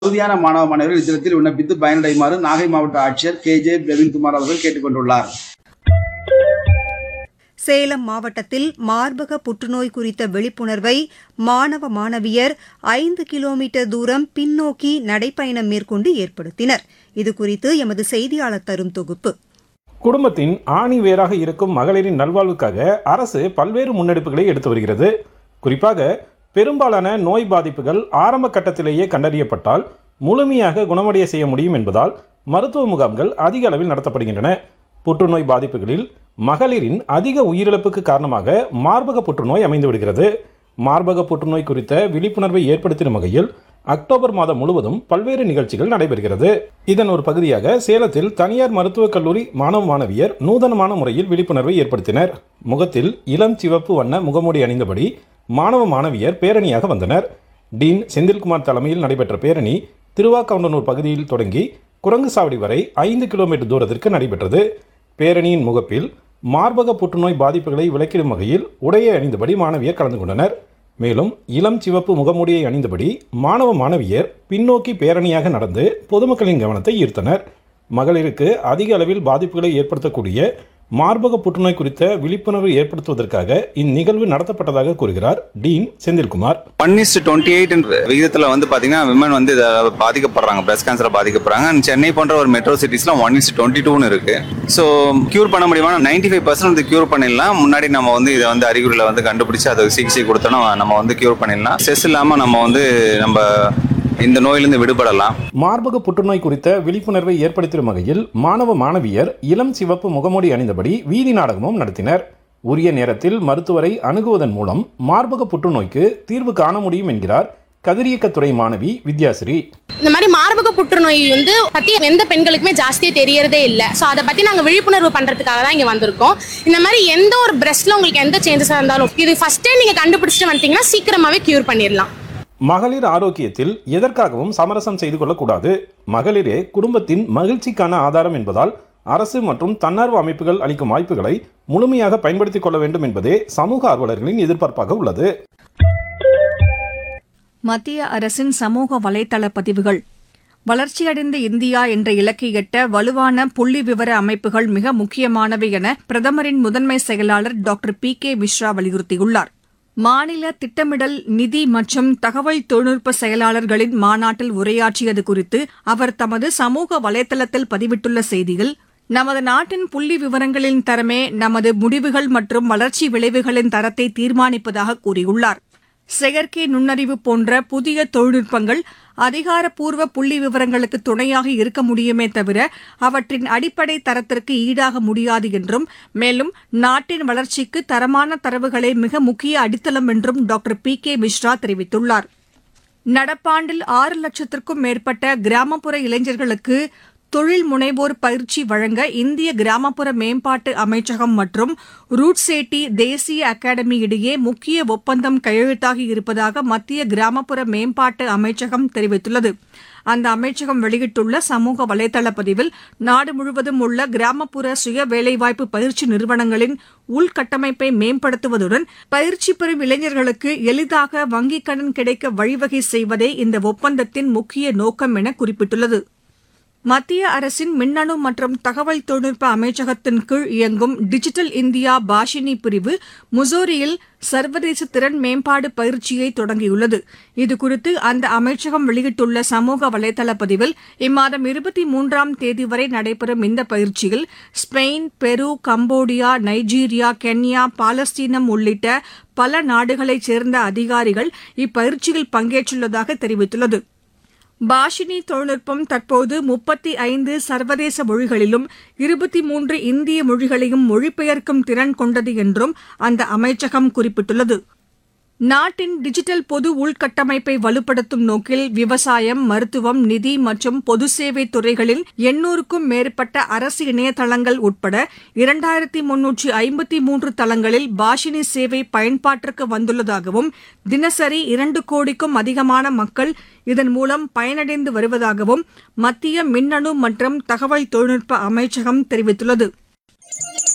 தகுதியான மாணவ மாணவர்கள் இத்திட்டத்தில் விண்ணப்பித்து பயனடையுமாறு நாகை மாவட்ட ஆட்சியர் கே ஜே பிரவீன்குமார் அவர்கள் கேட்டுக் கொண்டுள்ளார் சேலம் மாவட்டத்தில் மார்பக புற்றுநோய் குறித்த விழிப்புணர்வை மாணவ மாணவியர் ஐந்து கிலோமீட்டர் தூரம் பின்னோக்கி நடைப்பயணம் மேற்கொண்டு ஏற்படுத்தினர் இதுகுறித்து எமது செய்தியாளர் தரும் தொகுப்பு குடும்பத்தின் ஆணி வேராக இருக்கும் மகளிரின் நல்வாழ்வுக்காக அரசு பல்வேறு முன்னெடுப்புகளை எடுத்து வருகிறது குறிப்பாக பெரும்பாலான நோய் பாதிப்புகள் ஆரம்ப கட்டத்திலேயே கண்டறியப்பட்டால் முழுமையாக குணமடைய செய்ய முடியும் என்பதால் மருத்துவ முகாம்கள் அதிக அளவில் நடத்தப்படுகின்றன புற்றுநோய் பாதிப்புகளில் மகளிரின் அதிக உயிரிழப்புக்கு காரணமாக மார்பக புற்றுநோய் அமைந்து விடுகிறது மார்பக புற்றுநோய் குறித்த விழிப்புணர்வை ஏற்படுத்தும் வகையில் அக்டோபர் மாதம் முழுவதும் பல்வேறு நிகழ்ச்சிகள் நடைபெறுகிறது இதன் ஒரு பகுதியாக சேலத்தில் தனியார் மருத்துவக் கல்லூரி மாணவ மாணவியர் நூதனமான முறையில் விழிப்புணர்வை ஏற்படுத்தினர் முகத்தில் இளம் சிவப்பு வண்ண முகமூடி அணிந்தபடி மாணவ மாணவியர் பேரணியாக வந்தனர் டீன் செந்தில்குமார் தலைமையில் நடைபெற்ற பேரணி திருவாக்கவுண்டனூர் பகுதியில் தொடங்கி குரங்குசாவடி வரை ஐந்து கிலோமீட்டர் தூரத்திற்கு நடைபெற்றது பேரணியின் முகப்பில் மார்பக புற்றுநோய் பாதிப்புகளை விளக்கிடும் வகையில் உடையை அணிந்தபடி மாணவியர் கலந்து கொண்டனர் மேலும் இளம் சிவப்பு முகமூடியை அணிந்தபடி மாணவ மாணவியர் பின்னோக்கி பேரணியாக நடந்து பொதுமக்களின் கவனத்தை ஈர்த்தனர் மகளிருக்கு அதிக அளவில் பாதிப்புகளை ஏற்படுத்தக்கூடிய மார்பக புற்றுநோய் குறித்த விழிப்புணர்வு ஏற்படுத்துவதற்காக இந்நிகழ்வு நடத்தப்பட்டதாக கூறுகிறார் dean Senthilkumar one is twenty eight விகிதத்தில் வந்து பார்த்தீங்கன்னா விமன் வந்து இதை பாதிக்கப்படுறாங்க பிரஸ்ட் கேன்சரை பாதிக்கப்படுறாங்க And சென்னை போன்ற ஒரு மெட்ரோ சிட்டிஸ்ல ஒன் இஸ் டுவெண்ட்டி டூன்னு இருக்கு ஸோ கியூர் பண்ண முடியுமா நைன்டி ஃபைவ் பர்சன்ட் வந்து கியூர் பண்ணிடலாம் முன்னாடி நம்ம வந்து இதை வந்து அறிகுறியில் வந்து கண்டுபிடிச்சு அதை சிகிச்சை கொடுத்தோன்னா நம்ம வந்து கியூர் பண்ணிடலாம் ஸ்ட்ரெஸ் இல்லாமல் நம்ம வந்து நம்ம இந்த நோயிலிருந்து விடுபடலாம் மார்பக புற்றுநோய் குறித்த விழிப்புணர்வை ஏற்படுத்தும் வகையில் மாணவ மாணவியர் இளம் சிவப்பு முகமூடி அணிந்தபடி வீதி நாடகமும் நடத்தினர் உரிய நேரத்தில் மருத்துவரை அணுகுவதன் மூலம் மார்பக புற்றுநோய்க்கு தீர்வு காண முடியும் என்கிறார் கதிரியக்கத்துறை மாணவி வித்யாஸ்ரீ இந்த மாதிரி மார்பக புற்றுநோய் வந்து பத்தி எந்த பெண்களுக்குமே ஜாஸ்தியா தெரியறதே இல்ல சோ அதை பத்தி நாங்க விழிப்புணர்வு பண்றதுக்காக தான் இங்க வந்திருக்கோம் இந்த மாதிரி எந்த ஒரு பிரஸ்ட்ல உங்களுக்கு எந்த சேஞ்சஸா இருந்தாலும் இது ஃபர்ஸ்டே நீங்க கண்டுபிடிச்சிட்டு வந்துட்டீங்கன்னா சீக்கிரமாவே கியூர் பண்ணிடலாம் மகளிர் ஆரோக்கியத்தில் எதற்காகவும் சமரசம் செய்து கொள்ளக்கூடாது மகளிரே குடும்பத்தின் மகிழ்ச்சிக்கான ஆதாரம் என்பதால் அரசு மற்றும் தன்னார்வ அமைப்புகள் அளிக்கும் வாய்ப்புகளை முழுமையாக பயன்படுத்திக் கொள்ள வேண்டும் என்பதே சமூக ஆர்வலர்களின் எதிர்பார்ப்பாக உள்ளது மத்திய அரசின் சமூக வலைதள பதிவுகள் வளர்ச்சியடைந்த இந்தியா என்ற இலக்கை எட்ட வலுவான புள்ளி விவர அமைப்புகள் மிக முக்கியமானவை என பிரதமரின் முதன்மை செயலாளர் டாக்டர் பி கே மிஸ்ரா வலியுறுத்தியுள்ளார் மாநில திட்டமிடல் நிதி மற்றும் தகவல் தொழில்நுட்ப செயலாளர்களின் மாநாட்டில் உரையாற்றியது குறித்து அவர் தமது சமூக வலைதளத்தில் பதிவிட்டுள்ள செய்தியில் நமது நாட்டின் புள்ளி விவரங்களின் தரமே நமது முடிவுகள் மற்றும் வளர்ச்சி விளைவுகளின் தரத்தை தீர்மானிப்பதாக கூறியுள்ளார் செயற்கை நுண்ணறிவு போன்ற புதிய தொழில்நுட்பங்கள் அதிகாரப்பூர்வ புள்ளி விவரங்களுக்கு துணையாக இருக்க முடியுமே தவிர அவற்றின் அடிப்படை தரத்திற்கு ஈடாக முடியாது என்றும் மேலும் நாட்டின் வளர்ச்சிக்கு தரமான தரவுகளே மிக முக்கிய அடித்தளம் என்றும் டாக்டர் பி கே மிஸ்ரா தெரிவித்துள்ளார் நடப்பாண்டில் ஆறு லட்சத்திற்கும் மேற்பட்ட கிராமப்புற இளைஞர்களுக்கு தொழில் முனைவோர் பயிற்சி வழங்க இந்திய கிராமப்புற மேம்பாட்டு அமைச்சகம் மற்றும் ரூட்சேட்டி தேசிய அகாடமி இடையே முக்கிய ஒப்பந்தம் கையெழுத்தாகி இருப்பதாக மத்திய கிராமப்புற மேம்பாட்டு அமைச்சகம் தெரிவித்துள்ளது அந்த அமைச்சகம் வெளியிட்டுள்ள சமூக வலைதள பதிவில் நாடு முழுவதும் உள்ள கிராமப்புற சுய வேலைவாய்ப்பு பயிற்சி நிறுவனங்களின் உள்கட்டமைப்பை மேம்படுத்துவதுடன் பயிற்சி பெறும் இளைஞர்களுக்கு எளிதாக வங்கிக் கடன் கிடைக்க வழிவகை செய்வதே இந்த ஒப்பந்தத்தின் முக்கிய நோக்கம் என குறிப்பிட்டுள்ளது மத்திய அரசின் மின்னணு மற்றும் தகவல் தொழில்நுட்ப அமைச்சகத்தின் கீழ் இயங்கும் டிஜிட்டல் இந்தியா பாஷினி பிரிவு முசோரியில் சர்வதேச திறன் மேம்பாடு பயிற்சியை தொடங்கியுள்ளது இதுகுறித்து அந்த அமைச்சகம் வெளியிட்டுள்ள சமூக வலைதள பதிவில் இம்மாதம் இருபத்தி மூன்றாம் தேதி வரை நடைபெறும் இந்த பயிற்சியில் ஸ்பெயின் பெரு கம்போடியா நைஜீரியா கென்யா பாலஸ்தீனம் உள்ளிட்ட பல நாடுகளைச் சேர்ந்த அதிகாரிகள் இப்பயிற்சியில் பங்கேற்றுள்ளதாக தெரிவித்துள்ளது பாஷினி தொழில்நுட்பம் தற்போது முப்பத்தி ஐந்து சர்வதேச மொழிகளிலும் இருபத்தி மூன்று இந்திய மொழிகளையும் மொழிபெயர்க்கும் திறன் கொண்டது என்றும் அந்த அமைச்சகம் குறிப்பிட்டுள்ளது நாட்டின் டிஜிட்டல் பொது உள்கட்டமைப்பை வலுப்படுத்தும் நோக்கில் விவசாயம் மருத்துவம் நிதி மற்றும் பொது சேவை துறைகளில் எண்ணூறுக்கும் மேற்பட்ட அரசு இணையதளங்கள் உட்பட இரண்டாயிரத்தி முன்னூற்றி ஐம்பத்தி மூன்று தளங்களில் பாஷினி சேவை பயன்பாட்டிற்கு வந்துள்ளதாகவும் தினசரி இரண்டு கோடிக்கும் அதிகமான மக்கள் இதன் மூலம் பயனடைந்து வருவதாகவும் மத்திய மின்னணு மற்றும் தகவல் தொழில்நுட்ப அமைச்சகம் தெரிவித்துள்ளது